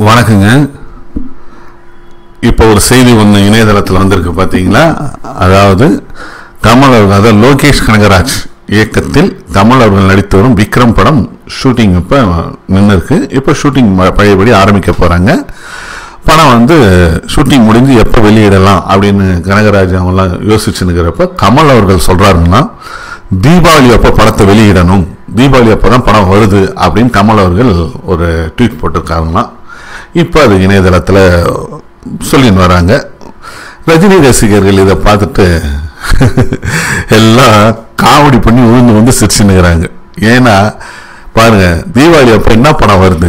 வணக்கங்க இப்போ ஒரு செய்தி ஒன்று இணையதளத்தில் வந்திருக்கு பார்த்தீங்களா அதாவது கமல் அவர்கள் அதாவது லோகேஷ் கனகராஜ் இயக்கத்தில் கமல் அவர்கள் நடித்து வரும் விக்ரம் படம் ஷூட்டிங் இப்போ நின்று இருக்கு இப்போ ஷூட்டிங் பழையபடி ஆரம்பிக்க போகிறாங்க படம் வந்து ஷூட்டிங் முடிஞ்சு எப்போ வெளியிடலாம் அப்படின்னு கனகராஜ் அவங்களாம் யோசிச்சுன்னுக்கிறப்ப கமல் அவர்கள் சொல்கிறாருன்னா தீபாவளி அப்போ படத்தை வெளியிடணும் தீபாவளி அப்போ தான் படம் வருது அப்படின்னு கமல் அவர்கள் ஒரு ட்வீட் போட்டிருக்காங்களாம் இப்போ அது இணையதளத்தில் சொல்லின்னு வராங்க ரஜினி ரசிகர்கள் இதை பார்த்துட்டு எல்லாம் காமெடி பண்ணி உழுந்து வந்து சிரிச்சுன்னுக்கிறாங்க ஏன்னா பாருங்க தீபாவளி அப்போ என்ன படம் வருது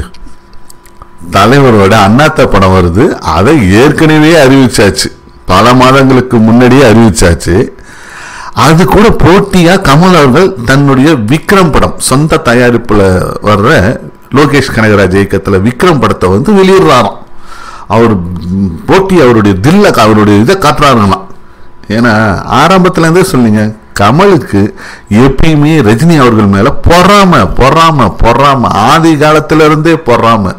தலைவரோட அண்ணாத்த படம் வருது அதை ஏற்கனவே அறிவிச்சாச்சு பல மாதங்களுக்கு முன்னாடியே அறிவிச்சாச்சு அது கூட போட்டியா கமல் அவர்கள் தன்னுடைய விக்ரம் படம் சொந்த தயாரிப்புல வர்ற லோகேஷ் கனகராஜ் இயக்கத்துல விக்ரம் படத்தை வந்து வெளியிடுறாராம் அவர் ம், போட்டி அவருடைய தில்ல அவருடைய இதை காட்டுறாருங்களாம் ஏன்னா ஆரம்பத்துல இருந்தே சொன்னீங்க கமலுக்கு எப்பயுமே ரஜினி அவர்கள் மேல பொறாம பொறாம பொறாம ஆதி காலத்துல இருந்தே பொறாம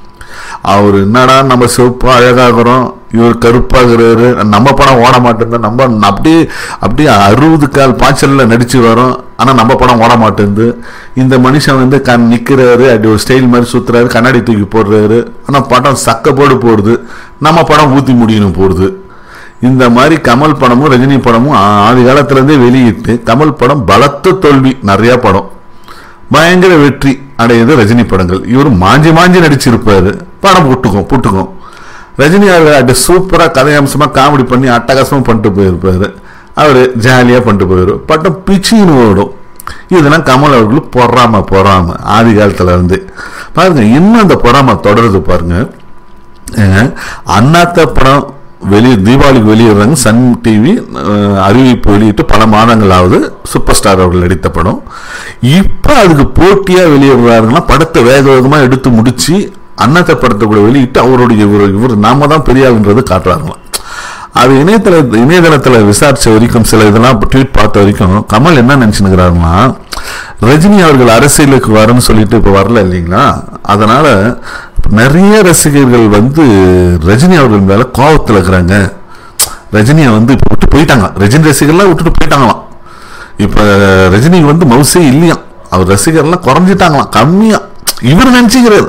அவர் என்னடா நம்ம சிவப்பா அழகாகிறோம் இவர் கருப்பாகிறாரு நம்ம படம் ஓட மாட்டேங்குது நம்ம அப்படியே அப்படியே அறுபது கால் பாய்ச்சலில் நடிச்சு வரோம் ஆனால் நம்ம படம் ஓட மாட்டேங்குது இந்த மனுஷன் வந்து கண் நிற்கிறாரு அப்படி ஒரு ஸ்டைல் மாதிரி சுற்றுறாரு கண்ணாடி தூக்கி போடுறாரு ஆனால் படம் சக்க போடு போடுது நம்ம படம் ஊற்றி முடியணும் போடுது இந்த மாதிரி கமல் படமும் ரஜினி படமும் ஆ- ஆதி காலத்திலேருந்தே வெளியிட்டு கமல் படம் பலத்த தோல்வி நிறைய படம் பயங்கர வெற்றி அடையுது ரஜினி படங்கள் இவர் மாஞ்சி மாஞ்சி நடிச்சிருப்பாரு படம் புட்டுக்கும் புட்டுக்கும் ரஜினி அவர் அப்படி சூப்பராக கதையம்சமாக காமெடி பண்ணி அட்டகாசமாக பண்ணிட்டு போயிருப்பாரு அவர் ஜாலியாக பண்ணிட்டு போயிரு பட்டம் பிச்சின்னு ஓடும் இதெல்லாம் கமல் அவர்களுக்கு பொறாம பொறாம ஆதி காலத்துல இருந்து பாருங்க இன்னும் அந்த பொறாம தொடருது பாருங்க ஏங்க, அண்ணாத்த படம் வெளியே தீபாவளிக்கு வெளியிடுறாங்க சன் டிவி அறிவிப்பு வெளியிட்டு பல மாதங்கள் ஆகுது சூப்பர் ஸ்டார் அவர்கள் நடித்த படம் இப்போ அதுக்கு போட்டியாக வெளியிடுறாருன்னா படத்தை வேக வேகமாக எடுத்து முடிச்சு அண்ணாத்த படத்தை கூட வெளியிட்டு அவருடைய இவர் இவர் நாம தான் பெரிய ஆளுன்றது காட்டுறாங்களாம் அது இணையதள இணையதளத்தில் விசாரிச்ச வரைக்கும் சில இதெல்லாம் ட்வீட் பார்த்த வரைக்கும் கமல் என்ன நினச்சினுக்கிறாருன்னா ரஜினி அவர்கள் அரசியலுக்கு வரணும்னு சொல்லிட்டு இப்போ வரல இல்லைங்களா அதனால நிறைய ரசிகர்கள் வந்து ரஜினி அவர்கள் மேல கோபத்தில் இருக்கிறாங்க ரஜினியை வந்து இப்போ விட்டு போயிட்டாங்க ரஜினி ரசிகர்லாம் விட்டுட்டு போயிட்டாங்களாம் இப்போ ரஜினி வந்து மவுசே இல்லையாம் அவர் ரசிகர்லாம் குறைஞ்சிட்டாங்களாம் கம்மியா இவர் நினச்சிக்கிறாரு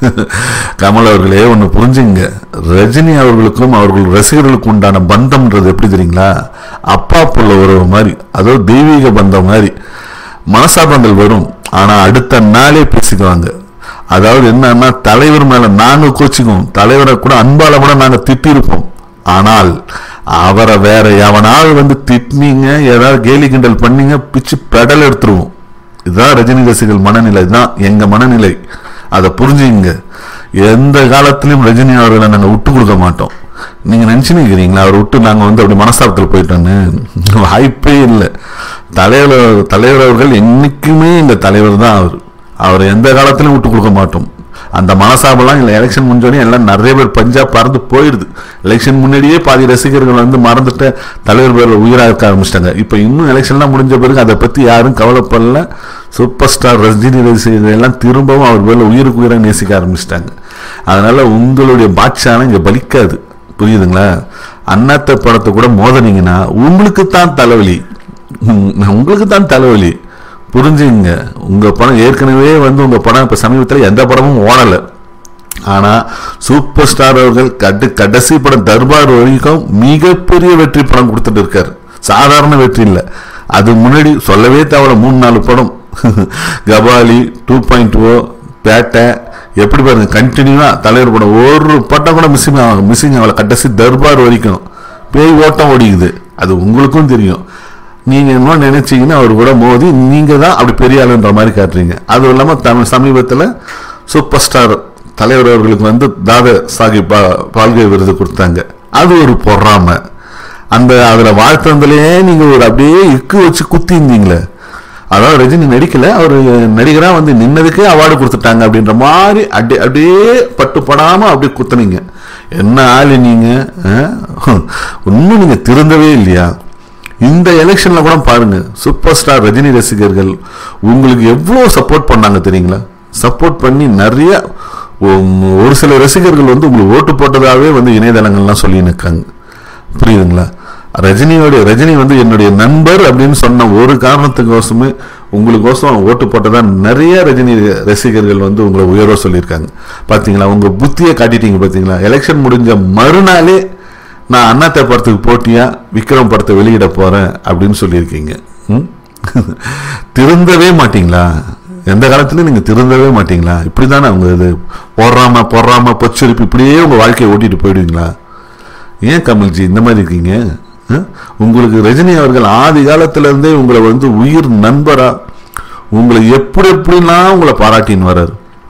கமல் அவர்களே ஒன்று புரிஞ்சுங்க ரஜினி அவர்களுக்கும் அவர்கள் ரசிகர்களுக்கும் உண்டான பந்தம்ன்றது எப்படி தெரியுங்களா அப்பா புள்ள உறவு மாதிரி அதாவது தெய்வீக பந்தம் மாதிரி மனசாபங்கள் வரும் ஆனால் அடுத்த நாளே பேசிக்குவாங்க அதாவது என்னன்னா தலைவர் மேல நாங்க கோச்சிக்குவோம் தலைவரை கூட அன்பால கூட நாங்க திட்டிருப்போம் ஆனால் அவரை வேற எவனாவது வந்து திட்டினீங்க ஏதாவது கேலி கிண்டல் பண்ணீங்க பிச்சு பெடல் எடுத்துருவோம் இதுதான் ரஜினி ரசிகர்கள் மனநிலை தான் எங்க மனநிலை அதை புரிஞ்சுங்க எந்த காலத்திலும் ரஜினி அவர்களை நாங்க விட்டு கொடுக்க மாட்டோம் நீங்க நினைச்சுன்னு அவர் விட்டு நாங்க வந்து அப்படி மனசாபத்தில் போயிட்டோன்னு வாய்ப்பே இல்லை தலைவர் தலைவர் அவர்கள் என்னைக்குமே இந்த தலைவர் தான் அவர் அவர் எந்த காலத்திலும் விட்டு கொடுக்க மாட்டோம் அந்த மனசாபெல்லாம் இல்லை எலெக்ஷன் முடிஞ்சோடனே எல்லாம் நிறைய பேர் பஞ்சாப் பறந்து போயிடுது எலெக்ஷன் முன்னாடியே பாதி ரசிகர்கள் வந்து மறந்துட்டு தலைவர் பேரில் உயிராக இருக்க ஆரம்பிச்சிட்டாங்க இப்போ இன்னும் எலெக்ஷன்லாம் முடிஞ்ச பிறகு அதை பற்றி யாரும் கவலைப்படல சூப்பர் ஸ்டார் ரஜினி ரசிகர்கள் எல்லாம் திரும்பவும் அவர் பேரில் உயிருக்கு உயிராக நேசிக்க ஆரம்பிச்சிட்டாங்க அதனால உங்களுடைய பாட்சானம் இங்கே பலிக்காது புரியுதுங்களா அண்ணாத்த படத்தை கூட மோதனீங்கன்னா உங்களுக்கு தான் தலைவலி உம், உங்களுக்கு தான் தலைவலி புரிஞ்சுங்க உங்க படம் ஏற்கனவே வந்து உங்க படம் இப்ப சமீபத்தில் எந்த படமும் ஓடல ஆனா சூப்பர் ஸ்டார் அவர்கள் கட்டு கடைசி படம் தர்பார் வரைக்கும் மிகப்பெரிய வெற்றி படம் கொடுத்துட்டு இருக்காரு சாதாரண வெற்றி இல்லை அது முன்னாடி சொல்லவே தேவையில்ல மூணு நாலு படம் Kabali two point O Petta எப்படி பாருங்க கண்டினியூவா தலைவர் படம் ஒரு பட்டம் கூட மிஸ்ஸிங் ஆகும் மிஸ்ஸிங் ஆகல கடைசி தர்பார் வரைக்கும் பேய் ஓட்டம் ஓடிக்குது அது உங்களுக்கும் தெரியும் நீங்க என்ன நினைச்சீங்கன்னா அவர் கூட மோதி நீங்க தான் அப்படி பெரிய ஆளுன்ற மாதிரி காட்டுறீங்க அதுவும் இல்லாம தமிழ் சமீபத்தில் சூப்பர் ஸ்டார் தலைவர் அவர்களுக்கு வந்து தாத சாஹிப் பா- பால்கே விருது கொடுத்தாங்க அது ஒரு பொறாம அந்த அதுல வாழ்த்தந்திலேயே நீங்க ஒரு அப்படியே இக்கு வச்சு குத்தி இருந்தீங்களே அதாவது ரஜினி நடிக்கல அவர் நடிகரா வந்து நின்னதுக்கே அவார்டு கொடுத்துட்டாங்க அப்படின்ற மாதிரி அப்படியே அப்படியே பட்டுப்படாம அப்படியே குத்துனீங்க என்ன ஆளு நீங்க அஹ்? இன்னும் நீங்க திருந்தவே இல்லையா இந்த எலெக்ஷன்ல கூட பாருங்க சூப்பர் ஸ்டார் ரஜினி ரசிகர்கள் உங்களுக்கு எவ்வளவு சப்போர்ட் பண்ணாங்க தெரியுங்களா சப்போர்ட் பண்ணி நிறைய உம், ஒரு சில ரசிகர்கள் வந்து உங்களுக்கு ஓட்டு போட்டதாகவே வந்து இணையதளங்கள்லாம் சொல்லி நிற்காங்க புரியுதுங்களா ரஜினியோட ரஜினி வந்து என்னுடைய நண்பர் அப்படின்னு சொன்ன ஒரு காரணத்துக்கோசமே உங்களுக்கோசம் ஓட்டு போட்டதா நிறைய ரஜினி ரசிகர்கள் வந்து உங்களை உயர்வ சொல்லியிருக்காங்க பாத்தீங்களா உங்க புத்தியை காட்டிட்டீங்க பாத்தீங்களா எலெக்ஷன் முடிஞ்ச மறுநாளே நான் அண்ணாத்த படத்துக்கு போட்டியா விக்ரம் படத்தை வெளியிட போறேன் அப்படின்னு சொல்லியிருக்கீங்க ம்? திருந்தவே மாட்டீங்களா எந்த காலத்துலயும் நீங்க திருந்தவே மாட்டீங்களா இப்படிதானே அவங்க இது போடுறாம போடுறாம பொச்சரிப்பு இப்படியே உங்க வாழ்க்கையை ஓட்டிட்டு போயிடுவீங்களா ஏன் கமல்ஜி இந்த மாதிரி இருக்கீங்க அஹ்? உங்களுக்கு ரஜினி அவர்கள் ஆதி காலத்துல இருந்தே உங்களை வந்து உயிர் நண்பரா உங்களை எப்படி எப்படிலாம் உங்களை பாராட்டின்னு வர்றாரு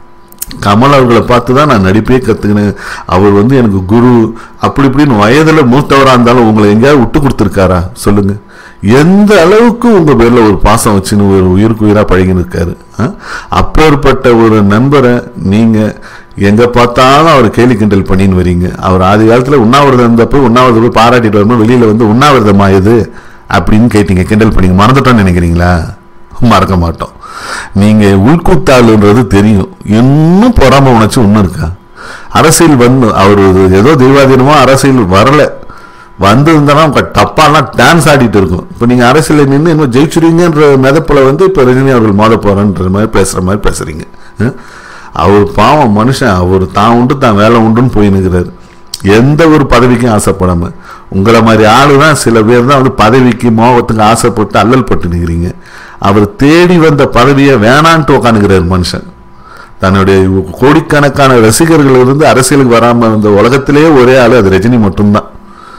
கமல் அவர்களை பார்த்து தான் நான் நடிப்பே கத்துக்கினேன் அவர் வந்து எனக்கு குரு அப்படி இப்படின்னு வயதுல மூத்தவரா இருந்தாலும் உங்களை எங்கேயாவது விட்டு கொடுத்துருக்காரா சொல்லுங்க எந்த அளவுக்கு உங்க பேர்ல ஒரு பாசம் வச்சுன்னு ஒரு உயிருக்கு உயிரா பழகின்னு இருக்காரு ஆ? அப்பேற்பட்ட ஒரு நண்பரை நீங்க எங்க பார்த்தாலும் அவர் கேலி கிண்டல் பண்ணின்னு வரீங்க அவர் ஆதி காலத்துல உண்ணாவிரதம் இருந்தப்போ உண்ணாவிரதம் போய் பாராட்டிட்டு வரும்போது வெளியில வந்து உண்ணாவிரதமா இது அப்படின்னு கேட்டீங்க கிண்டல் பண்ணீங்க மறந்துட்டோம்னு நினைக்கிறீங்களா மறக்க மாட்டோம் நீங்க உள்கூத்தாளுன்றது தெரியும் இன்னும் பொறாம உணர்ச்சி இன்னும் இருக்கா அரசியல் வந்து அவர் ஏதோ தெய்வாதீனமா அரசியல் வரல வந்திருந்தாலும் உங்க தப்பாலாம் டான்ஸ் ஆடிட்டு இருக்கும் இப்போ நீங்க அரசியல் நின்று இன்னும் ஜெயிச்சிருவீங்கன்ற மிதப்புல வந்து இப்போ ரஜினி அவர்கள் மோத போறேன்ற மாதிரி பேசுற மாதிரி பேசுறீங்க அஹ்? அவர் பாவம் மனுஷன் அவர் தான் உண்டு தான் வேலை உண்டுன்னு போய் நிற்கிறாரு எந்த ஒரு பதவிக்கும் ஆசைப்படாம உங்களை மாதிரி ஆளு தான் சில பேர் தான் வந்து பதவிக்கு மோகத்துக்கு ஆசைப்பட்டு அல்லல் பட்டு நிற்கிறீங்க அவர் தேடி வந்த பதவியை வேணான்ட்டு உட்காந்துக்கிறார் மனுஷன் தன்னுடைய கோடிக்கணக்கான ரசிகர்கள் இருந்து அரசியலுக்கு வராம இருந்த உலகத்திலேயே ஒரே ஆளு அது ரஜினி மட்டும்தான்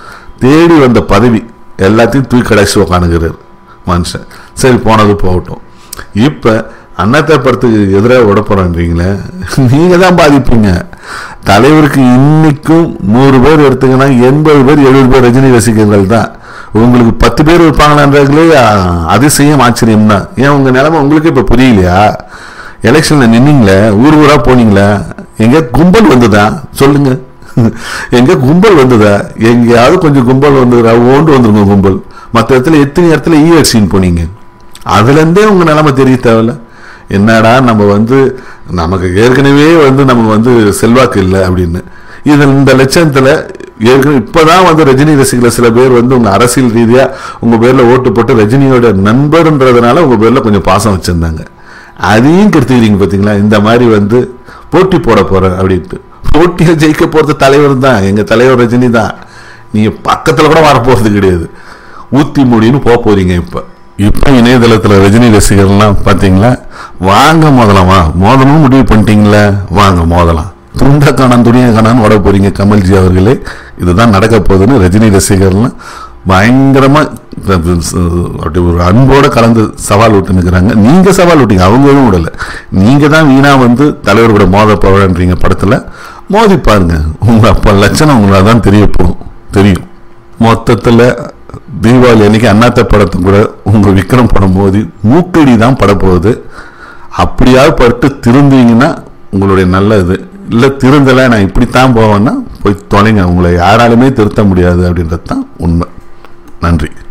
தேடி வந்த பதவி எல்லாத்தையும் தூக்கி கடைசி உக்காணுகிறார் மனுஷன் சரி போனது போகட்டும் இப்ப அன்னத்தை படத்துக்கு எதிராக விட போறேன்றீங்களே நீங்க தான் பாதிப்பீங்க தலைவருக்கு இன்னைக்கும் நூறு பேர் எடுத்துங்கன்னா எண்பது பேர் எழுபது பேர் ரஜினி ரசிகர்கள் தான் உங்களுக்கு பத்து பேர் இருப்பாங்களான்றதுலே அதிசயம் ஆச்சரியம் தான் ஏன் உங்க நிலைமை உங்களுக்கு இப்ப புரியலையா எலெக்ஷன்ல நின்னீங்களே ஊர் ஊரா போனீங்களே எங்க கும்பல் வந்துதா சொல்லுங்க எங்க கும்பல் வந்ததா எங்கேயாவது கொஞ்சம் கும்பல் வந்ததா ஓண்டு வந்துருங்க கும்பல் மற்ற இடத்துல எத்தனை இடத்துல ஈ அடிச்சின்னு போனீங்க அதுல இருந்தே உங்க நிலைமை தெரிய தேவையில்ல என்னடா நம்ம வந்து நமக்கு ஏற்கனவே வந்து நம்ம வந்து செல்வாக்கு இல்லை அப்படின்னு இது இந்த லட்சணத்துல ஏற்கனவே இப்பதான் வந்து ரஜினி ரசிகர்கள் சில பேர் வந்து உங்க அரசியல் ரீதியா உங்க பேர்ல ஓட்டு போட்டு ரஜினியோட நண்பர்ன்றதுனால உங்க பேர்ல கொஞ்சம் பாசம் வச்சிருந்தாங்க அதையும் கெடுத்துக்கிறீங்க பாத்தீங்களா இந்த மாதிரி வந்து போட்டி போட போறேன் அப்படின்ட்டு போட்டியில ஜெயிக்க போறது தலைவர் தான் எங்க தலைவர் ரஜினி தான் நீங்க பக்கத்துல கூட வர போறது கிடையாது ஊத்தி முடின்னு போக போறீங்க இப்ப இப்ப இணையதளத்துல ரஜினி ரசிகர்லாம் பாத்தீங்களா வாங்க மோதலாமா மோதலும் முடிவு பண்ணிட்டீங்களா வாங்க மோதலாம் துண்ட காணான் துணியை காணான்னு வர போறீங்க கமல்ஜி அவர்களே இதுதான் நடக்க போகுதுன்னு ரஜினி ரசிகர்லாம் பயங்கரமா அப்படி ஒரு அன்போட கலந்து சவால் விட்டு நிற்கிறாங்க நீங்க சவால் விட்டீங்க அவங்க எதுவும் விடல நீங்க தான் வீணா வந்து தலைவர் கூட மோத போறன்றீங்க படத்துல மோதி பாருங்க உங்க அப்ப லட்சணம் உங்களை தான் தெரிய போகும் தெரியும் மொத்தத்துல தீபாவளி அன்னைக்கு அண்ணாத்த படத்தை கூட உங்க விக்ரம் படம் மோதி மூக்கடி தான் பட போகுது அப்படியாவது பட்டு திருந்தீங்கன்னா உங்களுடைய நல்ல இது இல்லை திருந்தலை நான் இப்படித்தான் போவேன்னா போய் தொலைங்க உங்களை யாராலுமே திருத்த முடியாது அப்படின்றது தான் உண்மை நன்றி